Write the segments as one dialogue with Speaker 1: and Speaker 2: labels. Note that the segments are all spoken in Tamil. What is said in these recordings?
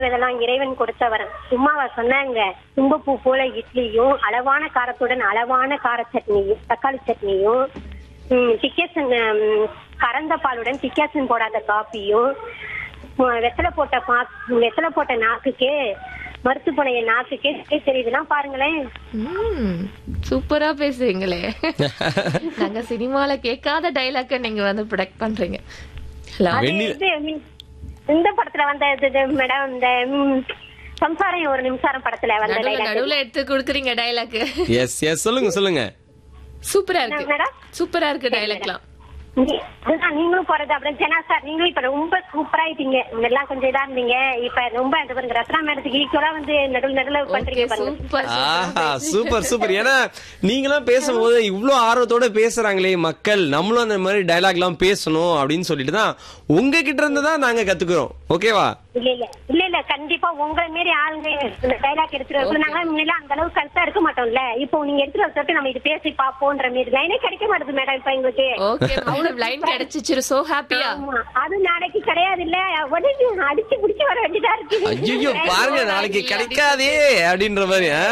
Speaker 1: இதெல்லாம் இறைவன் கொடுத்த வரம் சும்மாவா சொன்னாங்க தும்பப்பூ போல இட்லியும் அளவான காரத்துடன் அளவான கார சட்னியும் தக்காளி சட்னியும் ம், டிக்கேசன் ம், கறந்த பாலுடன் டிக்கேசன் போடாத காப்பியும் ம், வெத்தலை போட்ட பா வெத்தலை போட்ட நாக்குக்கே மருத்து போன என் நாக்குக்கே தெரியுதுன்னா பாருங்களேன்
Speaker 2: ம், சூப்பரா பேசுறீங்களே நாங்க சினிமால கேட்காத டைலாக்க நீங்க வந்து ப்ரொடக்ட் பண்றீங்க ஹலோ
Speaker 1: அது
Speaker 3: வெண்ணில-
Speaker 1: இது, ம், இந்த படத்துல வந்த இது, இது, மேடம் இந்த ம், சம்சாரம் ஒரு நிமிஷம் படத்துல வந்த
Speaker 2: நடுவுல
Speaker 1: டைலாக்
Speaker 2: நடுவுல எடுத்து குடுக்குறீங்க டைலாக்
Speaker 3: எஸ் எஸ் சொல்லுங்க சொல்லுங்க
Speaker 2: சூப்பரா இருக்கு
Speaker 1: மேடம்
Speaker 2: சூப்பரா இருக்கு டைலாக்லாம்
Speaker 1: நீ- அதுதான் நீங்களும் போறது அப்புறம் ஜனா சார் நீங்களும் இப்ப ரொம்ப சூப்பரா ஆயிட்டீங்க எல்லாம் கொஞ்சம் இதா இருந்தீங்க இப்ப ரொம்ப அந்த பாருங்க ரத்னா மேடத்துக்கு ஈக்குவலா வந்து நடுவில் நடுவில்
Speaker 2: ஓகே
Speaker 1: பண்றீங்க பாருங்க
Speaker 2: சூப்பர்
Speaker 3: ஆஹா சூப்பர் சூப்பர் ஏன்னா நீங்களாம் பேசும்போது இவ்ளோ ஆர்வத்தோட பேசுறாங்களே மக்கள் நம்மளும் அந்த மாதிரி டயலாக் எல்லாம் பேசணும் அப்படின்னு சொல்லிட்டு தான் உங்ககிட்ட இருந்து தான் நாங்க கத்துக்கிறோம் ஓகேவா
Speaker 1: இல்ல இல்ல இல்ல இல்ல கண்டிப்பா உங்களை மாரி ஆளுங்க இந்த டைலாக் எடுத்துட்டு வரப்ப நாங்க முன்னாடி அந்த அளவுக்கு கருத்தா இருக்க மாட்டோம்ல இப்போ நீங்க எடுத்துட்டு வர சொல்லிட்டு நம்ம இது பேசி பாப்போன்ற மாதிரி லைனே கிடைக்க மாட்டேது மேடம் இப்ப எங்களுக்கு
Speaker 2: ஓகே மேடம் லைன் கிடைச்சிச்சு சோ ஹாப்பியா
Speaker 1: ஆமா அது நாளைக்கு கிடையாது இல்ல உடனே அடிச்சு புடிச்சு வர வேண்டியதா இருக்கு
Speaker 3: ஐயோ பாருங்க நாளைக்கு கிடைக்காதே அப்படின்ற மாதிரி ஆ?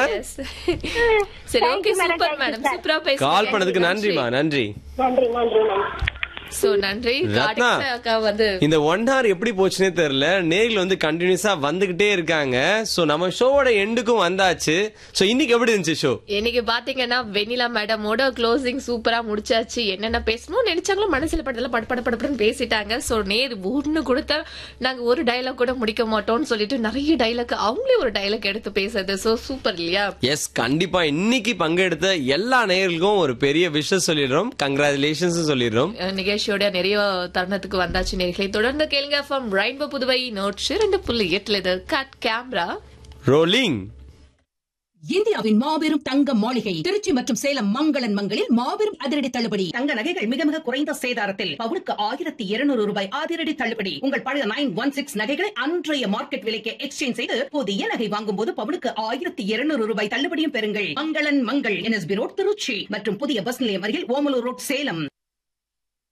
Speaker 2: சரி
Speaker 1: Thank
Speaker 2: okay
Speaker 1: you, madam.
Speaker 2: Super
Speaker 1: Thank you,
Speaker 2: madam
Speaker 1: sir.
Speaker 2: சூப்பரா பேசுறீங்க
Speaker 3: கால் பண்ணதுக்கு நன்றிமா நன்றி
Speaker 1: நன்றி நன்றி நன்றி
Speaker 2: சோ நன்றி
Speaker 3: ரத்னா.
Speaker 2: அடுத்த அக்கா வந்து
Speaker 3: இந்த ஒன் ஹவர் எப்படி போச்சுன்னே தெரியல நேரில் வந்து கண்டினியூஸா வந்துகிட்டே இருக்காங்க சோ நம்ம ஷோவோட எண்டுக்கும் வந்தாச்சு சோ இன்னைக்கு எப்படி இருந்துச்சு ஷோ
Speaker 2: இன்னைக்கு பாத்தீங்கன்னா வெண்ணிலா மேடமோட க்ளோசிங் சூப்பரா முடிச்சாச்சு என்னென்ன பேசணும் நினைச்சாங்களோ மனசுல படத்துல பட பட படப்படன்னு பேசிட்டாங்க சோ நேர் ஒண்ணு கொடுத்தா நாங்க ஒரு டைலாக் கூட முடிக்க மாட்டோம்னு சொல்லிட்டு நிறைய டைலாக் அவங்களே ஒரு டைலாக் எடுத்து பேசுறது சோ சூப்பர் இல்லையா
Speaker 3: எஸ் கண்டிப்பா இன்னைக்கு பங்கெடுத்த எல்லா நேயர்களுக்கும் ஒரு பெரிய விஷயம் சொல்லிடுறோம் கங்க்ராச்சுலேஷன்ஸ் சொல்லிடுறோம்
Speaker 2: அஹ் நிகழ்ச்சியோட நிறைய தருணத்துக்கு வந்தாச்சு நேர்களை தொடர்ந்து கேளுங்க ஃப்ரம் ரெயின்போ புதுவை நோட் ரெண்டு புள்ளி எட்டுல இது கட் கேமரா
Speaker 3: ரோலிங்
Speaker 4: இந்தியாவின் மாபெரும் தங்க மாளிகை திருச்சி மற்றும் சேலம் மங்களன் மங்களில் மாபெரும் அதிரடி தள்ளுபடி தங்க நகைகள் மிக மிக குறைந்த சேதாரத்தில் பவுனுக்கு ஆயிரத்தி இருநூறு ரூபாய் அதிரடி தள்ளுபடி உங்கள் பழைய நைன் ஒன் சிக்ஸ் நகைகளை அன்றைய மார்க்கெட் விலைக்கு எக்ஸ்சேஞ்ச் செய்து புதிய நகை வாங்கும் போது பவுனுக்கு ஆயிரத்தி இருநூறு ரூபாய் தள்ளுபடியும் பெறுங்கள் மங்களன் மங்கள் என்எஸ்பி ரோட் திருச்சி மற்றும் புதிய பஸ் நிலையம் அருகில் ஓமலூர் ரோட் சேலம்